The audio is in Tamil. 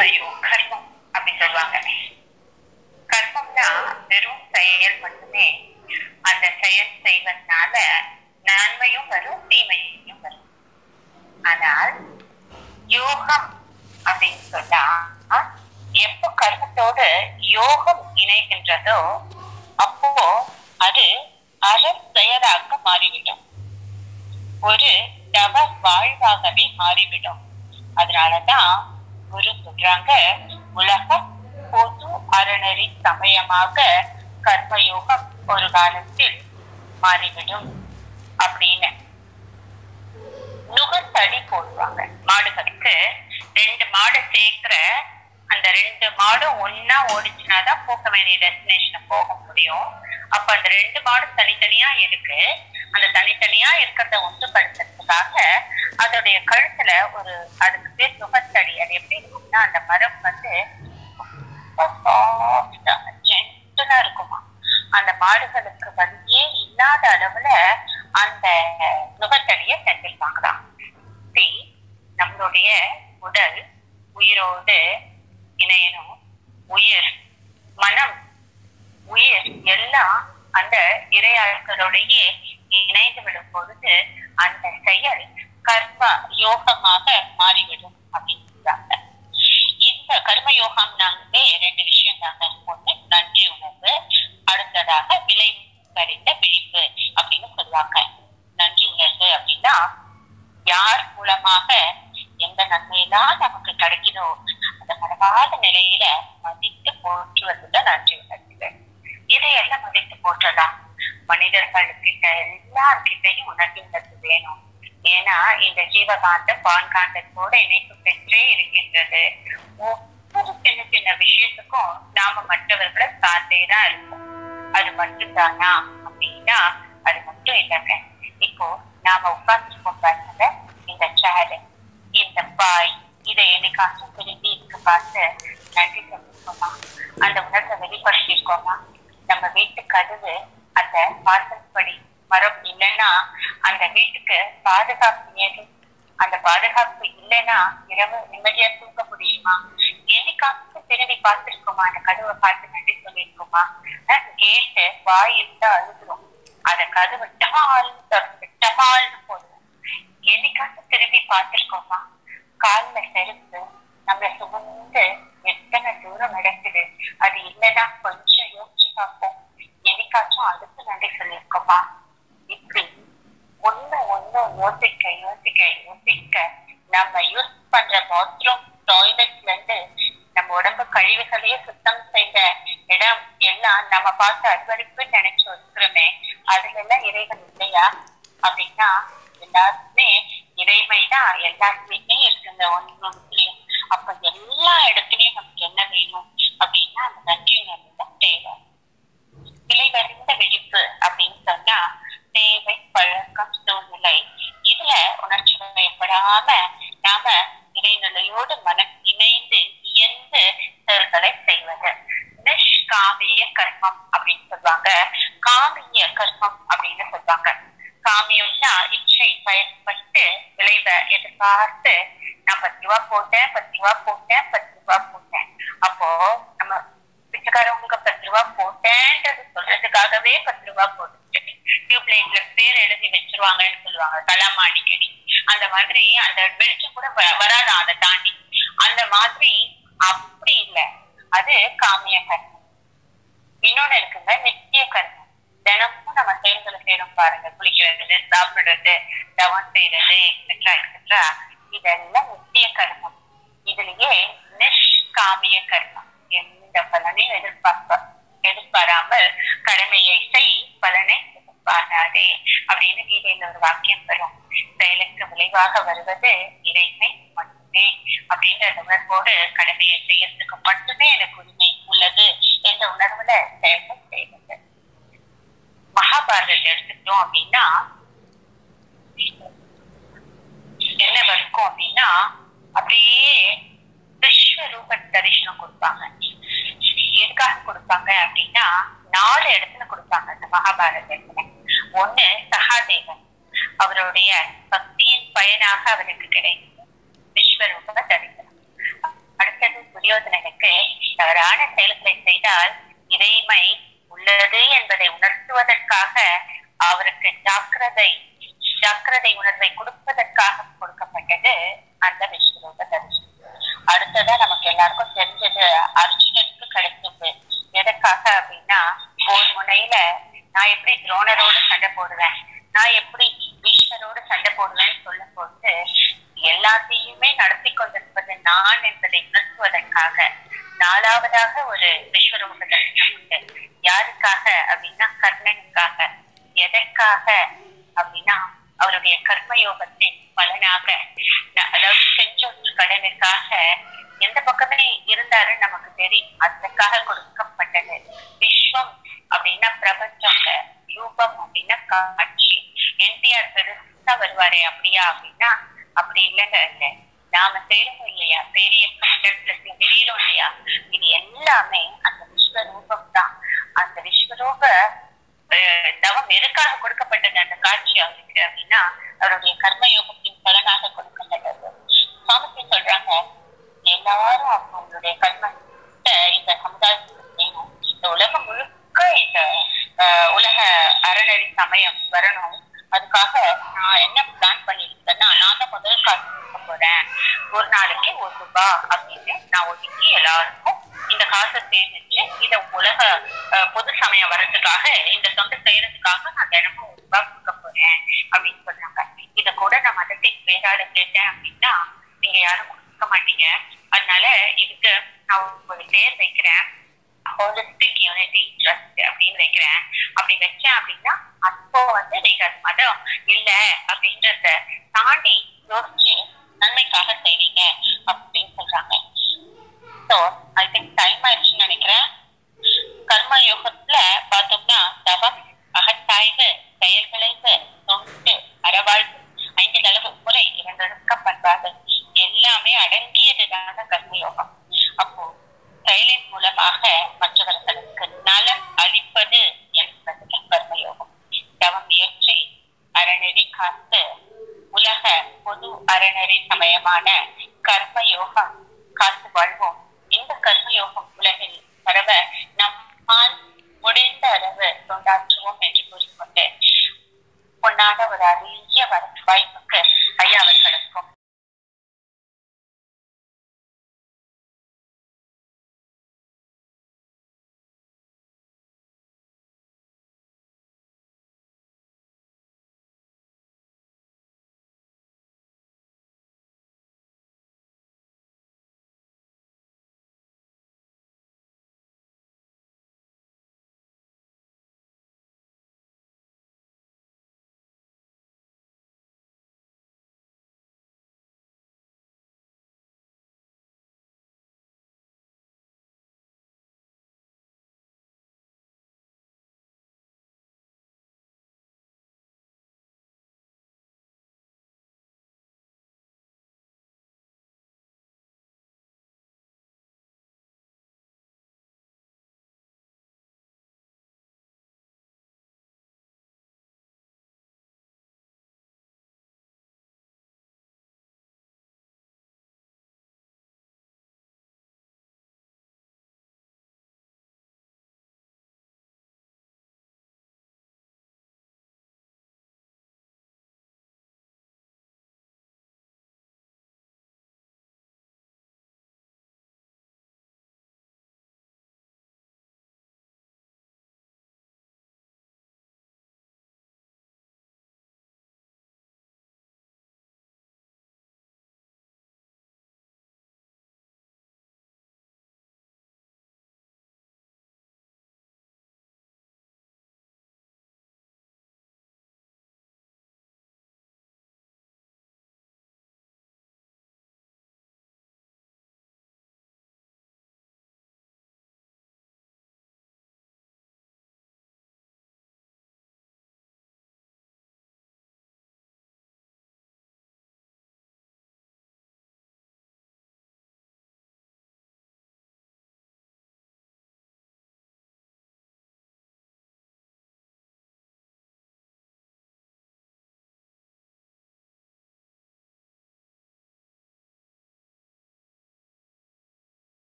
ஐயோ கர்மம் அப்படி சொல்லுவாங்க கர்மம்னா வெறும் செயல் மட்டுமே அந்த செயல் செய்வதனால நன்மையும் வரும் தீமையும் வரும் ஆனால் யோகம் அப்படின்னு சொன்னா எப்போ கர்மத்தோடு யோகம் இணைகின்றதோ அப்போ அது அற செயலாக மாறிவிடும் ஒரு தவ வாழ்வாகவே மாறிவிடும் அதனாலதான் குரு சொல்றாங்க உலக பொது அறநெறி சமயமாக கர்மயோகம் ஒரு காலத்தில் மாறிவிடும் அப்படின்னு நுகத்தடி போடுவாங்க மாடுகளுக்கு ரெண்டு மாடு சேர்க்கிற அந்த ரெண்டு மாடும் ஒன்னா ஓடிச்சுனா தான் போக வேண்டிய டெஸ்டினேஷன் போக முடியும் அப்ப அந்த ரெண்டு மாடும் தனித்தனியா இருக்கு அந்த தனித்தனியா இருக்கிறத ஒன்றுபடுத்துறதுக்காக அதோடைய கழுத்துல ஒரு அதுக்கு பேர் நுகத்தடி அது எப்படி இருக்கும்னா அந்த மரம் வந்து ஜென்டலா இருக்குமா அந்த மாடுகளுக்கு வலியே இல்லாத அளவுல அந்த நுகத்தடியை செஞ்சிருப்பாங்களாம் See, நம்மளுடைய உடல் உயிரோடு இணையணும் உயிர் மனம் உயிர் எல்லாம் அந்த இரையாட்களோடையே இணைந்து விடும் பொழுது அந்த செயல் கர்ம யோகமாக மாறிவிடும் அப்படின்னு சொல்றாங்க இந்த கர்ம யோகம்னாலே ரெண்டு விஷயம் தாங்க ஒண்ணு நன்றி உணர்வு அடுத்ததாக விலை அறிந்த விழிப்பு அப்படின்னு சொல்லுவாங்க நன்றி உணர்வு அப்படின்னா யார் மூலமாக எந்த நன்மையெல்லாம் நமக்கு கிடைக்குதோ அந்த மனவாத நிலையில மதித்து போற்றுவதுதான் நன்றி உணர்வு இதையெல்லாம் மதித்து போற்றலாம் மனிதர்கள்கிட்ட எல்லார்கிட்டையும் உணர்வு உணர்வு வேணும் ஏன்னா இந்த ஜீவகாந்தம் பான்காந்தத்தோட இணைப்பு பெற்றே இருக்கின்றது ஒவ்வொரு சின்ன சின்ன விஷயத்துக்கும் நாம மற்றவர்களை சார்ந்தே தான் இருக்கும் அது மட்டும்தானா அப்படின்னா அது மட்டும் இல்லைங்க இப்போ நாம உட்கார்ந்துருக்கோம் பாருங்க இந்த சேரு இந்த பாய் இதை என்னைக்காச்சும் திரும்பி இருக்கு பார்த்து நன்றி சொல்லிருக்கோமா அந்த உணர்வை வெளிப்படுத்திருக்கோமா நம்ம வீட்டு கதவு அந்த வாசல்படி மரம் இல்லைன்னா அந்த வீட்டுக்கு பாதுகாப்பு ஏது அந்த பாதுகாப்பு இல்லைன்னா இரவு நிம்மதியா தூங்க முடியுமா என்னைக்காச்சும் திரும்பி பார்த்திருக்கோமா அந்த கதவை பார்த்து நன்றி சொல்லியிருக்கோமா கேட்டு வாய் இருந்தா அழுதுரும் அந்த கதவு டமால்னு திறந்து டமால்னு போடுவோம் என்னைக்காச்சும் திரும்பி பார்த்திருக்கோமா கால்ல செருப்பு நம்மள சுமந்து எத்தனை தூரம் நடக்குது அது இல்லைன்னா கொஞ்சம் யோசிச்சு பார்ப்போம் என்னைக்காச்சும் அதுக்கு நன்றி சொல்லியிருக்கோமா இப்படி ஒண்ணு ஒண்ணு யோசிக்க யோசிக்க யோசிக்க நம்ம யூஸ் பண்ற பாத்ரூம் டாய்லெட்ல இருந்து நம்ம உடம்பு கழிவுகளையே சுத்தம் செய்த இடம் எல்லாம் நம்ம பார்த்து அர்ப்பணிப்புன்னு நினைச்சு வச்சுக்கிறோமே அதுல எல்லாம் இறைவன் இல்லையா அப்படின்னா எல்லாருமே இறைமைதான் எல்லாருமே இருக்குங்க ஒன்றும் அப்ப எல்லா இடத்துலயும் நமக்கு என்ன வேணும் அப்படின்னா அந்த நன்றி உணர்வு தான் தேவை விளைவறிந்த விழிப்பு அப்படின்னு சொன்னா தேவை பழக்கம் சூழ்நிலை இதுல உணர்ச்சி வயப்படாம நாம இறைநிலையோடு மனம் இணைந்து இயந்து செயல்களை செய்வது நிஷ்காமிய கர்மம் அப்படின்னு சொல்லுவாங்க காமிய கர்மம் அப்படின்னு சொல்லுவாங்க காமியம்னா இச்சை பயன்பட்டு விளைவை எதிர்பார்த்து நான் பத்து ரூபா போட்டேன் பத்து ரூபா போட்டேன் பத்து ரூபா போட்டேன் அப்போ நம்ம பிச்சைக்காரவங்க பத்து ரூபா போட்டேன்றது சொல்றதுக்காகவே பத்து ரூபா போட்டு டியூப்லைட்ல பேர் எழுதி வச்சிருவாங்கன்னு சொல்லுவாங்க கலாமா அடிக்கடி அந்த மாதிரி அந்த வெளிச்சம் கூட வ- வராதாம் அதை தாண்டி அந்த மாதிரி அப்படி இல்லை அது காமிய கர்மம் இன்னொன்னு இருக்குங்க நித்திய கர்மம் தினமும் நம்ம செயல்களை செய்யறோம் பாருங்க குளிக்கிறது சாப்பிடுறது தவம் செய்யறது எக்ஸெட்ரா எக்ஸெட்ரா இதெல்லாம் நித்திய கர்மம் இதுலயே நிஷ்காமிய கர்மம் எந்த பலனையும் எதிர்பார்ப்ப எதிர்பாராமல் கடமையை செய் பலனை எதிர்பாராதே அப்படின்னு கீதையில ஒரு வாக்கியம் வரும் செயலுக்கு விளைவாக வருவது இறைமை மட்டுமே அப்படின்ற அந்த உணர்வோடு கடமையை செய்யறதுக்கு மட்டுமே எனக்கு உரிமை உள்ளது என்ற உணர்வுல செயல்கள் செய்வது மகாபாரதத்தை எடுத்துக்கிட்டோம் அப்படின்னா என்ன வரைக்கும் அப்படின்னா அப்படியே விஸ்வரூப தரிசனம் கொடுப்பாங்க எதுக்காக கொடுப்பாங்க அப்படின்னா நாலு இடத்துல கொடுப்பாங்க இந்த மகாபாரதத்துல ஒண்ணு சகாதேவன் அவருடைய பக்தியின் பயனாக அவருக்கு கிடைக்கும் விஸ்வரூப தரிசனம் அடுத்தது செய்தால் இறைமை உள்ளது என்பதை உணர்த்துவதற்காக அவருக்கு ஜாக்கிரதை ஜாக்கிரதை உணர்வை கொடுப்பதற்காக கொடுக்கப்பட்டது அந்த விஸ்வரூப தரிசனம் அடுத்ததா நமக்கு எல்லாருக்கும் தெரிஞ்சது அர்ஜுனனுக்கு கிடைச்சது எதற்காக அப்படின்னா போர் முனையில நான் எப்படி துரோணரோடு சண்டை போடுவேன் நான் எப்படி பீஷ்மரோடு சண்டை போடுவேன்னு சொல்லும் போது எல்லாத்தையுமே நடத்தி கொண்டிருப்பது நான் என்பதை உணர்த்துவதற்காக நாலாவதாக ஒரு விஸ்வரூப தரிசனம் உண்டு யாருக்காக அப்படின்னா கர்ணனுக்காக எதற்காக அப்படின்னா அவருடைய கர்மயோகத்தின் பலனாக ந- அதாவது செஞ்சொற்று கடனுக்காக எந்த பக்கமே இருந்தாருன்னு நமக்கு தெரியும் அதற்காக கொடுக்கப்பட்டது விஸ்வம் அப்படின்னா பிரபஞ்சம் ரூபம் அப்படின்னா காட்சி என்டிஆர் பெருசா வருவாரே அப்படியா அப்படின்னா அப்படி இல்லைங்க இல்ல நாம செய்யறோம் இல்லையா பெரிய கஷ்டத்துல தெரியிறோம் இல்லையா இது எல்லாமே அந்த விஸ்வரூபம் தான் அந்த விஸ்வரூப அஹ், தவம் எதுக்காக கொடுக்கப்பட்டது அந்த காட்சி அவருக்கு அப்படின்னா அவருடைய கர்மயோகத்தின் பலனாக கொடுக்கப்பட்டது சுவாமிஜி சொல்றாங்க எல்லாரும் அவங்களுடைய கர்மத்தை இந்த சமுதாயத்துக்கு செய்யணும் இந்த உலகம் முழுக்க இந்த ஆஹ், உலக அறநெறி சமயம் வரணும் அதுக்காக நான் என்ன பிளான் பண்ணிருக்கேன்னா நான் தான் முதல் காசு கொடுக்க போறேன் ஒரு நாளைக்கு ஒரு ரூபாய் அப்படின்னு நான் ஒதுக்கி எல்லாருக்கும் இந்த காசை சேமிச்சு இத உலக ஆஹ், பொது சமயம் வர்றதுக்காக இந்த தொண்டு செய்யறதுக்காக நான் தினமும் ஒரு ரூபாய் கொடுக்க போறேன் அப்படின்னு சொல்றாங்க இத கூட நான் மதத்தின் பேரால கேட்டேன் அப்படின்னா நீங்க யாரும் கொடுக்க மாட்டீங்க அதனால இதுக்கு நான் ஒரு பேர் வைக்கிறேன் ஹோலிஸ்டிக் யூனிட்டி ட்ரஸ்ட் அப்படின்னு வைக்கிறேன் அப்படி வச்சேன் அப்படின்னா அப்போ வந்து நீங்க அது மதம் இல்ல அப்படின்றத தாண்டி யோசிச்சு நன்மைக்காக செய்வீங்க அப்படின்னு சொல்றாங்க ஸோ ஐ திங்க் டைம் ஆயிடுச்சுன்னு நினைக்கிறேன் கர்ம யோகத்துல பார்த்தோம்னா தவம் அகத்தாய்வு செயல்விளைவு தொண்டு அறவாழ்வு ஐந்து அளவு முறை இரண்டொழுக்க பண்பாடு எல்லாமே அடங்கியதுதான கர்மயோகம் அப்போ செயலின் மூலமாக மற்றவர்களுக்கு நலம் அளிப்பது என்பது கர்மயோகம் தவம் இயற்றி அறநெறி காத்து உலக பொது அறநெறி சமயமான கர்ம யோகம் காத்து வாழ்வோம்